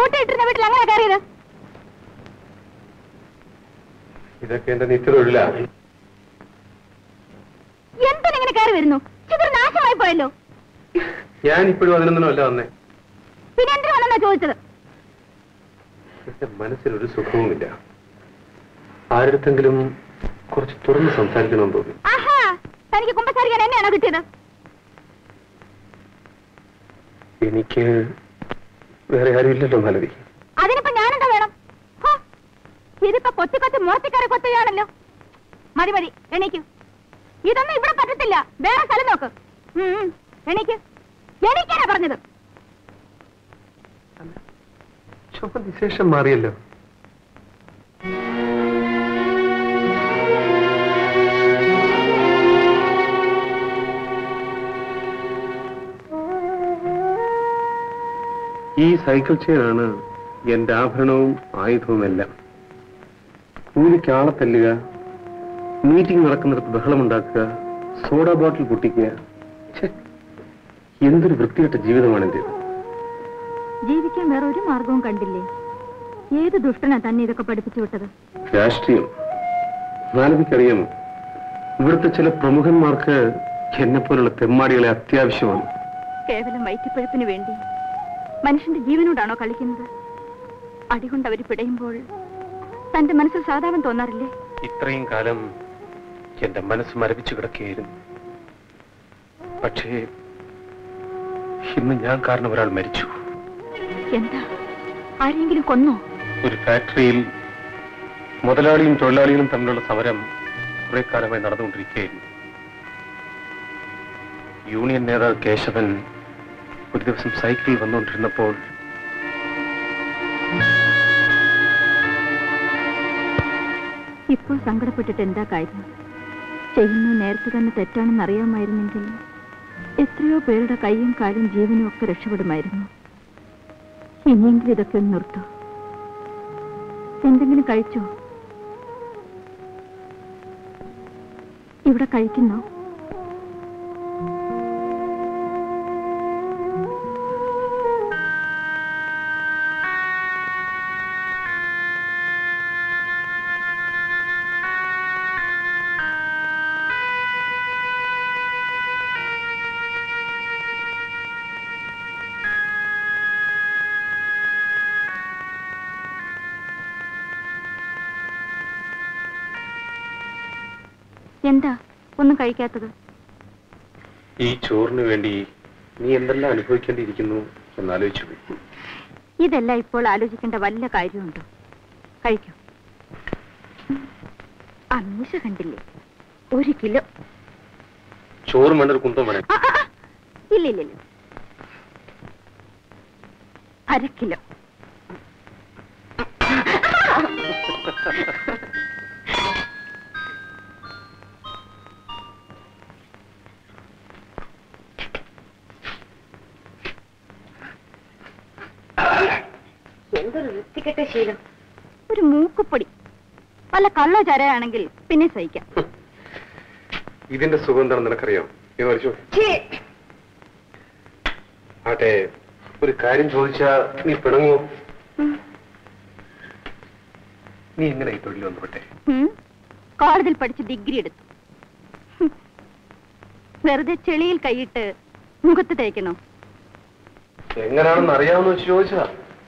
പൂട്ടിയിട്ടിരുന്ന വീട്ടിൽ അങ്ങനെ കയറിയത് ഇതൊക്കെ എന്റെ നിത്യതൊഴിലാ എന്തിനിങ്ങനെ കയറി വരുന്നു ചിത്ര നാശമായി പോയല്ലോ ഞാൻ ഇപ്പോഴും അതിനൊന്നും അല്ല വന്നേ പിന്നെ എന്തിനു വന്നെന്നാ ചോദിച്ചത് എന്റെ മനസ്സിലൊരു സുഖവുമില്ല ആരുടെങ്കിലും കുറച്ച് തുറന്ന് സംസാരിക്കണമെന്ന് തോന്നി ആഹാ തനിക്ക് കുമ്പസാരിക്കാൻ എന്നെയാണോ കിട്ടിയത് എനിക്ക് വേറെ ആരും ഇല്ലല്ലോ മാലതി അതിനിപ്പോ ഞാനെന്താ വേണം ഹോ, ഇതിപ്പോ കൊത്തി കൊത്തി മുറത്തിക്കറി കൊത്തുകയാണല്ലോ മതി മതി എണീക്കു ഇതൊന്നും ഇവിടെ പറ്റത്തില്ല വേറെ സ്ഥലം നോക്ക് ഉം, ഉം, എണീക്ക് എണീക്കാനാ പറഞ്ഞത് ചുമ വിശേഷം മാറിയല്ലോ ഈ സൈക്കിൾ ചെയിനാണ് എന്റെ ആഭരണവും ആയുധവും എല്ലാം കൂലിക്ക് ആളെ തല്ലുക മീറ്റിംഗ് നടക്കുന്നിടത്ത് ബഹളമുണ്ടാക്കുക സോഡ ബോട്ടിൽ പൊട്ടിക്കുക ഛെ, എന്തൊരു വൃത്തികെട്ട ജീവിതമാണ് എന്റേത് ജീവിക്കാൻ വേറെ ഒരു മാർഗവും കണ്ടില്ലേ ഏത് ദുഷ്ടനാ തന്നെ ഇതൊക്കെ പഠിപ്പിച്ചു വിട്ടത് രാഷ്ട്രീയം മാലവിക്കറിയാമോ ഇവിടുത്തെ ചില പ്രമുഖന്മാർക്ക് എന്നെ പോലുള്ള തെമ്മാടികളെ അത്യാവശ്യമാണ് കേവലം വയറ്റിപ്പഴുപ്പിന് വേണ്ടി മനുഷ്യന്റെ ജീവനോടാണോ കളിക്കുന്നത് അടികൊണ്ട് അവർ പിടയുമ്പോൾ തന്റെ മനസ്സിൽ സാധാരണ തോന്നാറില്ലേ ഇത്രയും കാലം എന്റെ മനസ്സ് മരവിച്ചു കിടക്കുകയായിരുന്നു പക്ഷേ ഇന്ന് ഞാൻ കാരണം ഒരാൾ മരിച്ചു എന്താ ആരെങ്കിലും കൊന്നോ ഒരു ഫാക്ടറിയിൽ മുതലാളിയും തൊഴിലാളികളും തമ്മിലുള്ള സമരം കുറെ കാലമായി നടന്നുകൊണ്ടിരിക്കുകയായിരുന്നു യൂണിയൻ നേതാവ് കേശവൻ ഒരു ദിവസം സൈക്കിളിൽ വന്നുകൊണ്ടിരുന്നപ്പോൾ ഇപ്പോൾ സങ്കടപ്പെട്ടിട്ട് എന്താ കാര്യം ചെയ്യുന്നത് നേരത്തെ തന്നെ തെറ്റാണെന്ന് അറിയാമായിരുന്നെങ്കിൽ എത്രയോ പേരുടെ കൈയും കാലും ജീവനും ഒക്കെ രക്ഷപ്പെടുമായിരുന്നു ഇനിയെങ്കിലും ഇതൊക്കെ ഒന്ന് നിർത്തൂ എന്തെങ്കിലും കഴിച്ചോ ഇവിടെ കഴിക്കുന്നോ എന്താ ഒന്നും കഴിക്കാത്തത് ഈ ചോറിന് വേണ്ടി നീ എന്തെല്ലാം അനുഭവിക്കേണ്ടിയിരിക്കുന്നു എന്നാലോചിച്ചു പോയി ഇതെല്ലാം ഇപ്പോൾ ആലോചിക്കേണ്ട വല്ല കാര്യമുണ്ടോ കഴിക്കൂ ആ മീശ കണ്ടില്ലേ ഒരു കിലോ ചോറ് വേണ്ട ഒരു കുന്തം വേണേ ആ, ആ, ആ. ഇല്ല ഇല്ല ഇല്ല അര കിലോ എന്തൊരു വൃത്തികെട്ട ശീലം ഒരു മൂക്കുപ്പൊടി വല്ല കള്ളോ ചരയാണെങ്കിൽ പിന്നെ സഹിക്കാം ഇതിന്റെ സുഖം എന്താണെന്ന് നിനക്കറിയാം നീ മരിച്ചു ആട്ടെ ഒരു കാര്യം ചോദിച്ചാ നീ പിണങ്ങുമോ നീ എങ്ങനെ ഈ തൊഴിൽ വന്നുപെട്ടെ ഉം. കോളേജിൽ പഠിച്ച് ഡിഗ്രി എടുത്തു ഹും. വെറുതെ ചെളിയിൽ കൈയിട്ട് മുഖത്ത് തേക്കണോ എങ്ങനെയാണെന്ന് അറിയാമെന്ന് വെച്ച് ചോദിച്ചാ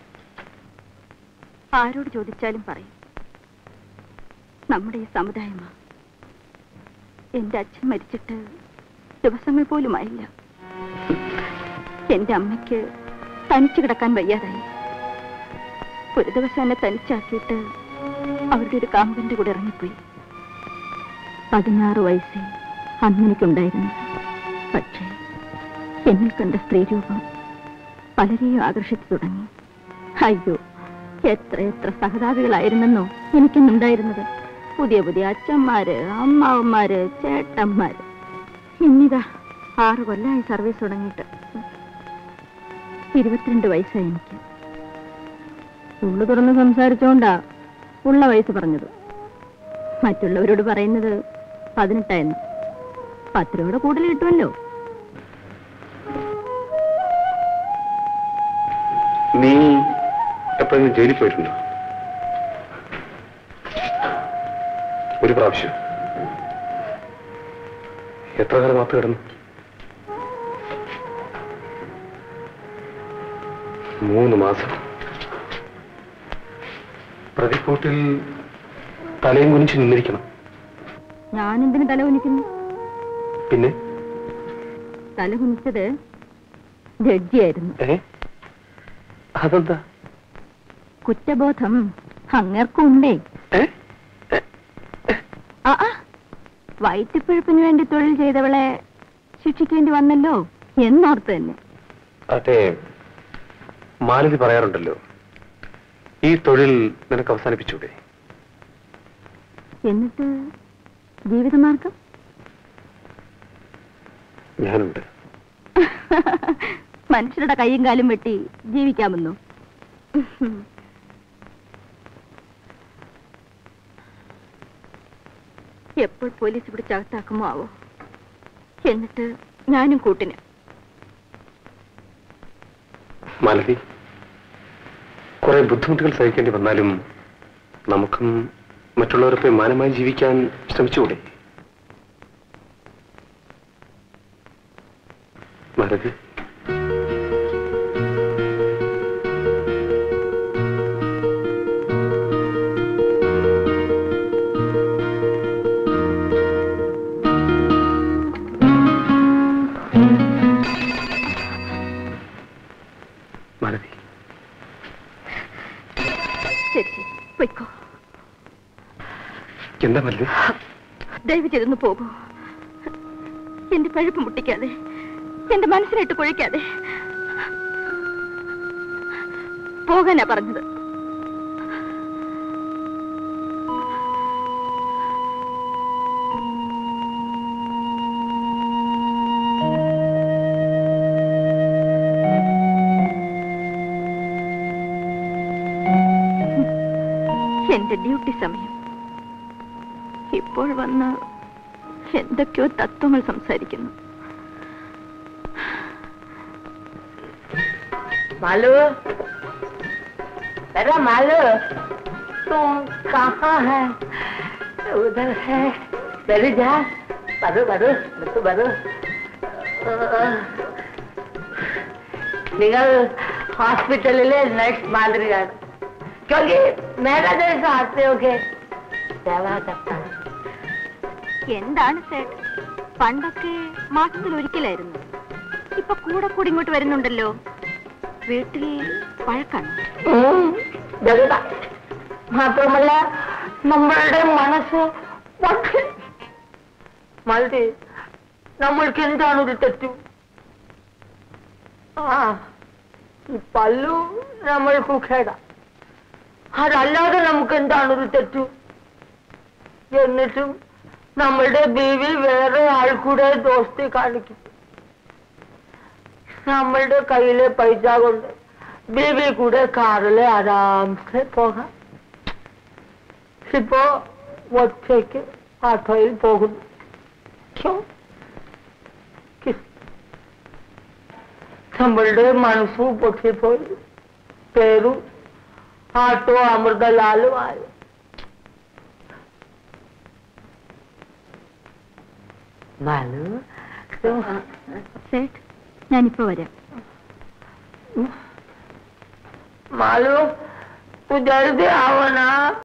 ആരോട് ചോദിച്ചാലും പറയും നമ്മുടെ ഈ സമുദായമാ എന്റെ അച്ഛൻ മരിച്ചിട്ട് ദിവസങ്ങൾ പോലും ആയില്ല എന്റെ അമ്മയ്ക്ക് തനിച്ചു കിടക്കാൻ വയ്യാതായി ഒരു ദിവസം എന്നെ തനിച്ചാക്കിയിട്ട് അവരുടെ ഒരു കാമ്പന്റെ കൂടെ ഇറങ്ങിപ്പോയി പതിനാറ് വയസ്സേ അന്നെനിക്കുണ്ടായിരുന്നു പക്ഷേ എന്നിൽ കണ്ട സ്ത്രീരൂപം പലരെയും ആകർഷിച്ചു തുടങ്ങി അയ്യോ എത്ര എത്ര സഹതാപികളായിരുന്നെന്നോ എനിക്കുന്നുണ്ടായിരുന്നത് പുതിയ പുതിയ അച്ഛന്മാര് അമ്മാവന്മാര് ചേട്ടന്മാര് ഇന്നിതാ ആറ് കൊല്ലമായി സർവീസ് തുടങ്ങിയിട്ട് ഇരുപത്തിരണ്ട് വയസ്സായി എനിക്ക് ഉള്ളു തുറന്ന് സംസാരിച്ചോണ്ടാ ഉള്ള വയസ്സ് പറഞ്ഞത് മറ്റുള്ളവരോട് പറയുന്നത് പതിനെട്ടായിരുന്നു പത്ത് രൂപയുടെ കൂടുതൽ കിട്ടുമല്ലോ നീ എപ്പോഴെങ്കിലും ജയിലിൽ പോയിട്ടുണ്ടോ ഒരു പ്രാവശ്യം എത്ര കാലം കാത്തു കിടന്നു മൂന്ന് മാസം പ്രതിക്കൂട്ടിൽ തലയും കുനിച്ച് നിന്നിരിക്കണം ഞാനെന്തിനു തല കുനിക്കുന്നു പിന്നെ തല കുനിച്ചത് ജഡ്ജിയായിരുന്നു ഏ അതെന്താ കുറ്റബോധം അങ്ങർക്കുണ്ടേ ഏ ആ ആ, വയറ്റിപ്പഴുപ്പിന് വേണ്ടി തൊഴിൽ ചെയ്തവളെ ശിക്ഷിക്കേണ്ടി വന്നല്ലോ എന്നോർത്ത് തന്നെ അതെ മാലതി പറയാറുണ്ടല്ലോ ഈ തൊഴിൽ നിനക്ക് അവസാനിപ്പിച്ചൂടെ എന്നിട്ട് ജീവിതമാർഗം ഞാനുണ്ട് മനുഷ്യരുടെ കൈയും കാലും വെട്ടി ജീവിക്കാമെന്നോ എപ്പോൾ പോലീസ് പിടിച്ച് അകത്താക്കുമോ ആവോ എന്നിട്ട് ഞാനും കൂട്ടിന് മാലതി കുറെ ബുദ്ധിമുട്ടുകൾ സഹിക്കേണ്ടി വന്നാലും നമുക്കും മറ്റുള്ളവരൊപ്പം മാനമായി ജീവിക്കാൻ ശ്രമിച്ചുകൂടെ മാലതി മാലതി ശരി ശരി പൊയ്ക്കോ എന്താ മാലതി ദയവ് ചെയ്തൊന്ന് പോകൂ എന്റെ പഴുപ്പ് മുട്ടിക്കാതെ എന്റെ മനസ്സിലിട്ട് കുഴിക്കാതെ പോകാനാ പറഞ്ഞത് എന്റെ ഡ്യൂട്ടി സമയം ഇപ്പോൾ വന്ന് എന്തൊക്കെയോ തത്വങ്ങൾ സംസാരിക്കുന്നു मालू अरे मालू तुम कहाँ है उधर है मेरी जा बरो बरो बरो बरो നിങ്ങൾ ഹോസ്പിറ്റലിലെ നഴ്സ് മാതിരിയാണ് क्योंकि मेरा जैसा आते हो के सेवा करता है എന്താണ് സേട്ട് പണ്ടൊക്കെ മാസത്തിൽ ഒരിക്കലായിരുന്നു ഇപ്പൊ കൂടെ കൂടി ഇങ്ങോട്ട് വരുന്നുണ്ടല്ലോ വീട്ടിൽ പഴക്കാണ് ഉം, ജഗത മാത്രമല്ല നമ്മളുടെ മനസ്സ് പക്ഷേ മതി നമ്മൾക്ക് എന്താണ് ഒരു തെറ്റു ആ ഈ പല്ലു നമ്മൾക്ക് ഖേട അതല്ലാതെ നമുക്ക് എന്താണ് ഒരു തെറ്റു എന്നിട്ടും നമ്മളുടെ ബീവി വേറെ ആൾ കൂടെ ദോസ്തി കാണിക്കും നമ്മളുടെ കയ്യിലെ പൈസ കൊണ്ട് ബേബി കൂടെ കാറില് ആരാംസെ പോകാം ഇപ്പോ ഒറ്റയ്ക്ക് ആട്ടോയിൽ പോകുന്നു ക്യോ? കിസ്. നമ്മളുടെ മനസ്സും പൊട്ടിപ്പോയി പേരും ആട്ടോ അമൃതലാലും ആയി മാലു സേട്ട് ഞാനിപ്പോ വരാം मालूम तू जल्दी आओ ना